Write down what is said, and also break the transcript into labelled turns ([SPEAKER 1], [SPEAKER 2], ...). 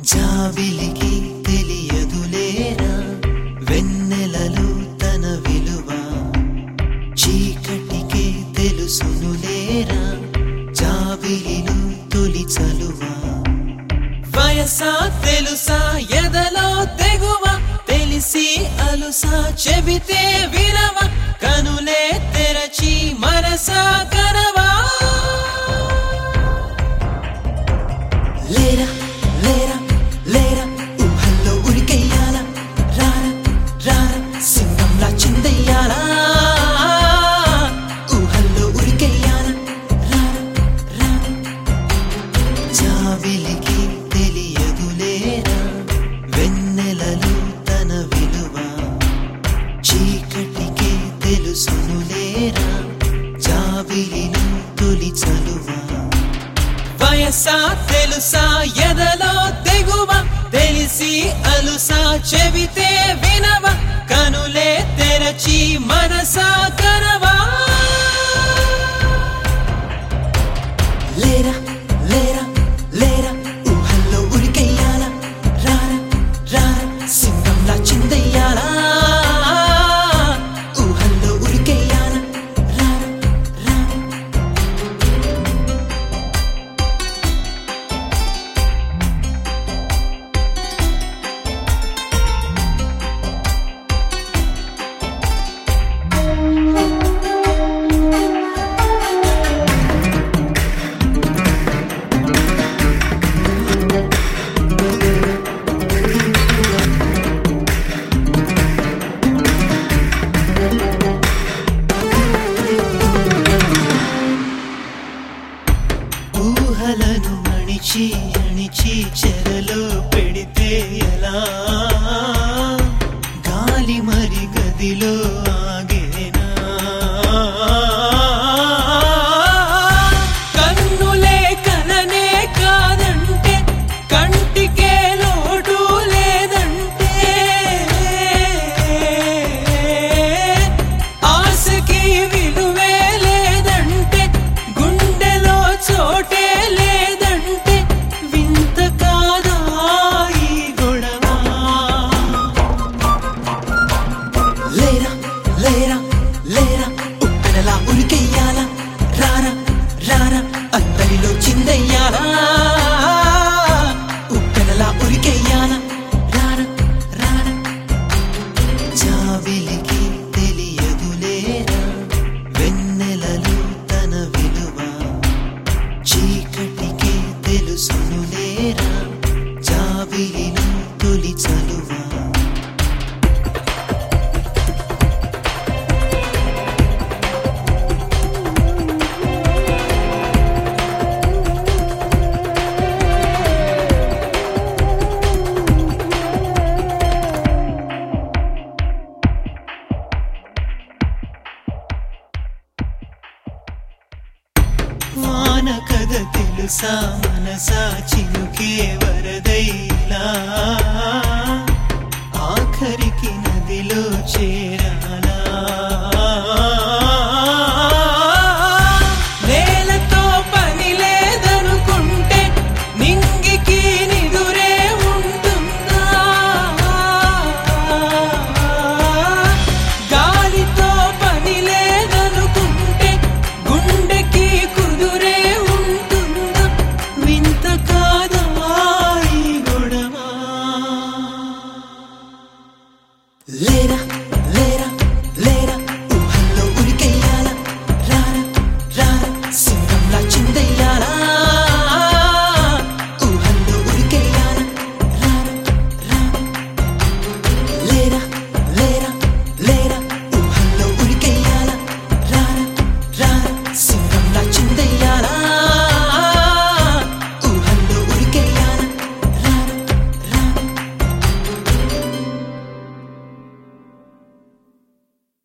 [SPEAKER 1] జాబిలికి తెలియదులేరా వెన్నెలలు తన విలువ చీకటికే తెలుసునులేరా జాబిలిలు తొలి చలువా వయసా తెలుసా ఎదలో తెగువ తెలిసి అలుసా చెబితే వినవ కనులే తెరచి మనసా కనవా లేరా లేరా లేరా ఊహల్లో ఉరికెయ్యాల రారా రారా సింగంలా చిందెయ్యాలా ఊహల్లో ఉరికెయ్యాల రారా రారా జాబిలికి తెలియదులేరా వెన్నెలలు తన విలువ చీకటికే తెలుసునులేరా జాబిలిను తొలి చలువా వయసా తెలుసా ఎదలో తెగువ తెలిసి అలుసా చెబితే వినవ కనులే తెరచి మనసా కనవా లేరా లేరా లేరా ఊహల్లో ఉరికెయ్యాల రారా రారా సింగంలా చిందెయ్యాలా ఊహల్లో ఉరికెయ్యాల రారా రారా ఊహలను అణిచి అణిచి చెరలో పెడితే ఎలా గాలి మరి గదిలో ఆగేనా కన్నులే కననే కాదంటే కంటికే లోటు లేదంటే ఆశకి విలువే లేదంటే గుండెలో చోటే లేదంటే వింత కాదా ఈ గొడవ లేరా లేరా లేరా ఉప్పెనలా ఉరికెయ్యాలా రారా రారా అందరిలో చిందెయ్యాలా ఉప్పెనలా ఉరికెయ్యాలా రారా రారా జాబిలికి తెలియదులేరా వెన్నెలలు తన విలువ చీకటికే తెలుసునులేరా జాబిలిను తొలి చలువా వాన కథ తెలుసా మనసా చినుకే వరదైలా